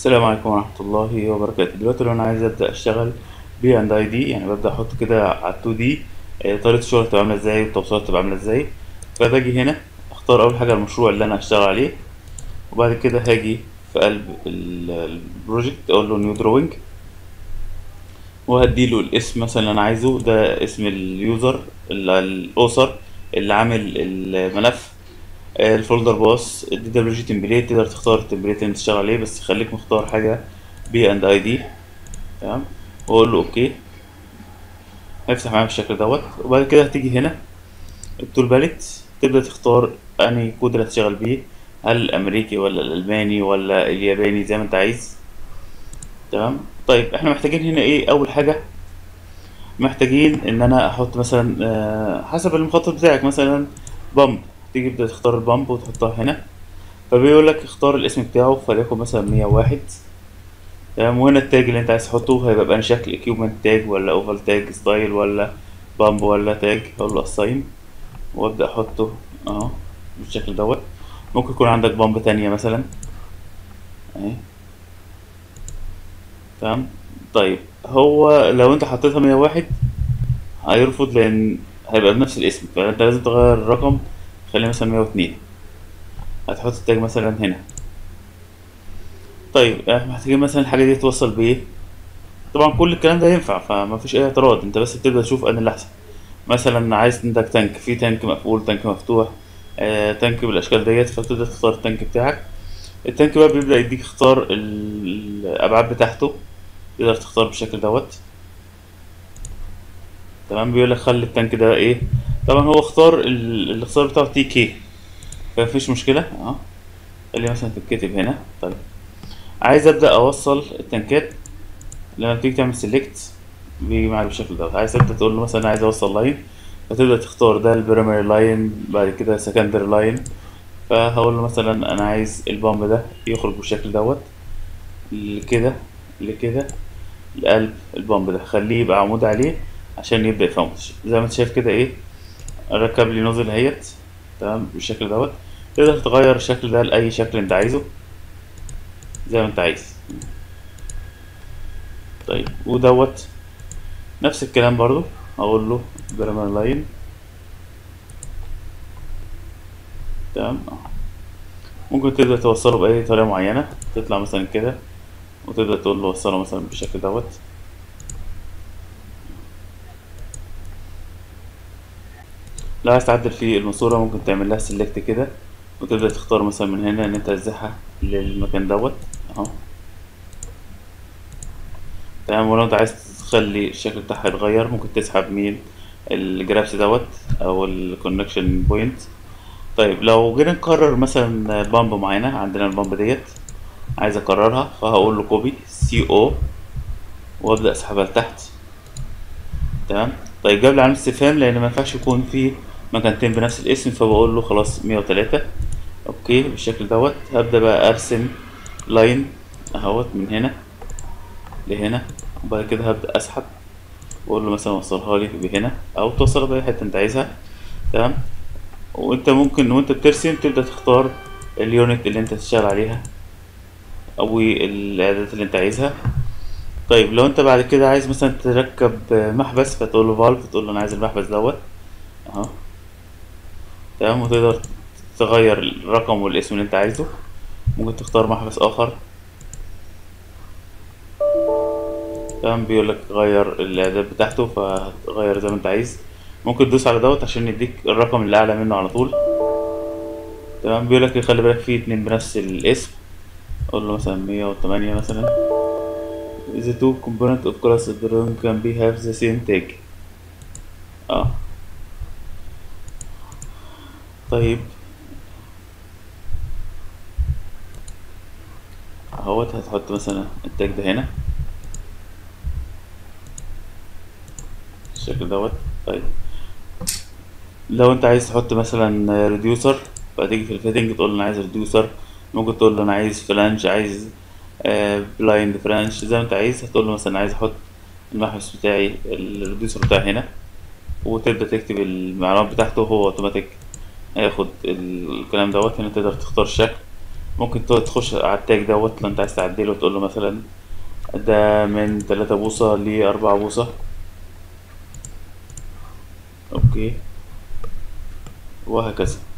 السلام عليكم ورحمة الله وبركاته دلوقتي لو أنا عايز أبدأ أشتغل بي أند أي دي يعني ببدأ أحط كده على التو دي طريقة الشغل تبقى عاملة إزاي والتوصيلات تبقى عاملة إزاي فباجي هنا أختار أول حاجة المشروع اللي أنا هشتغل عليه وبعد كده هاجي في قلب ال- البروجكت أقول له نيو دروينج وهديله الاسم مثلا اللي أنا عايزه ده اسم اليوزر ال- الأسر اللي عامل الملف الفولدر باص دي دبليو جي تمبليت تقدر تختار التمبليت اللي انت تشتغل عليه بس خليك مختار حاجة بي اند اي دي تمام واقول له اوكي هيفتح معايا بالشكل دوت وبعد كده هتيجي هنا التول باليت تبدأ تختار انهي كود اللي هتشتغل بيه هل الامريكي ولا الالماني ولا الياباني زي ما انت عايز تمام طيب احنا محتاجين هنا ايه اول حاجة محتاجين ان انا احط مثلا آه، حسب المخطط بتاعك مثلا بامب تيجي تبدأ تختار البامب وتحطها هنا فبيقول لك اختار الاسم بتاعه فليكن مثلا 101 تمام وهنا التاج اللي انت عايز تحطه هيبقى بأنهي شكل اكيوبمنت تاج ولا اوفال تاج ستايل ولا بامب ولا تاج اقول له اساين وابدأ احطه اهو بالشكل دوت ممكن يكون عندك بامب تانية مثلا اهي تمام طيب هو لو انت حطيتها 101 هيرفض لان هيبقى بنفس الاسم فانت لازم تغير الرقم خليه مثلا 102 هتحط التاج مثلا هنا طيب احنا محتاجين مثلا الحاجة دي توصل بايه طبعا كل الكلام ده ينفع فما فيش اي اعتراض انت بس بتبدأ تشوف ان اللي احسن مثلا عايز عندك تانك في تانك مقفول تانك مفتوح آه، تانك بالاشكال ديت فبتبدأ تختار التانك بتاعك التانك بقى بيبدأ يديك اختار ال- الابعاد بتاعته تقدر تختار بالشكل دوت تمام بيقول لك خلي التانك ده ايه طبعا هو اختار ال- الاختيار بتاعه تي كي فمفيش مشكلة اه اللي مثلا تتكتب هنا طيب عايز ابدا اوصل التنكات لما تيجي تعمل سيلكت بيجي معاك بالشكل ده عايز تبدا تقول له مثلا عايز اوصل لاين فتبدا تختار ده البريمري لاين بعد كده سكندري لاين فهقول له مثلا انا عايز البامب ده يخرج بالشكل دوت لكده لكده لقلب البامب ده خليه يبقى عمود عليه عشان يبدا يفهمش زي ما انت شايف كده ايه ركب لي نوزل اهيت تمام بالشكل دوت تقدر تغير الشكل ده لاي شكل انت عايزه زي ما انت عايز طيب ودوت نفس الكلام برضو اقول له بريمر لاين تمام اه. ممكن تبدأ توصله بأي طريقة معينة تطلع مثلا كده وتبدأ تقول له وصله مثلا بالشكل دوت لو عايز تعدل في الماسورة ممكن تعمل لها سيلكت كده وتبدأ تختار مثلا من هنا ان انت تزحها للمكان دوت اهو تمام ولو انت عايز تخلي الشكل بتاعها يتغير ممكن تسحب مين الجرافس دوت او الكونكشن بوينت طيب لو جينا نكرر مثلا بامب معينة عندنا البامب ديت عايز اكررها فهقول له كوبي سي او وابدا اسحبها لتحت تمام طيب جاب لي علامة استفهام لان ما ينفعش يكون في مكانتين بنفس الاسم فبقول له خلاص 103 اوكي بالشكل دوت هبدا بقى ارسم لاين اهوت من هنا لهنا وبعد كده هبدا اسحب واقول له مثلا وصلها لي بهنا او توصلها باي حته انت عايزها تمام وانت ممكن وانت بترسم تبدا تختار اليونت اللي انت تشتغل عليها او الاعدادات اللي انت عايزها طيب لو انت بعد كده عايز مثلا تركب محبس فتقول له فالف تقول له انا عايز المحبس دوت اهو تمام وتقدر تغير الرقم والاسم اللي انت عايزه ممكن تختار محبس اخر تمام بيقول لك غير الاعداد بتاعته فهتغير زي ما انت عايز ممكن تدوس على دوت عشان يديك الرقم اللي اعلى منه على طول تمام بيقول لك خلي بالك في اتنين بنفس الاسم اقول له مثلا 108 مثلا the two component of class drawing can be have the same tag اه طيب اهوت هتحط مثلا التاج ده هنا بالشكل دوت طيب لو انت عايز تحط مثلا ريديوسر فتيجي في الفيتنج تقول له انا عايز ريديوسر ممكن تقول له انا عايز فلانش عايز بلايند فرانش زي ما انت عايز هتقول له مثلا عايز احط المحبس بتاعي الريديوسر بتاعي هنا وتبدا تكتب المعلومات بتاعته هو اوتوماتيك هياخد الكلام دوت هنا تقدر تختار الشكل ممكن ت- تخش على التاج دوت لو انت عايز تعدله وتقول له مثلا ده من تلاتة بوصة لأربعة بوصة اوكي وهكذا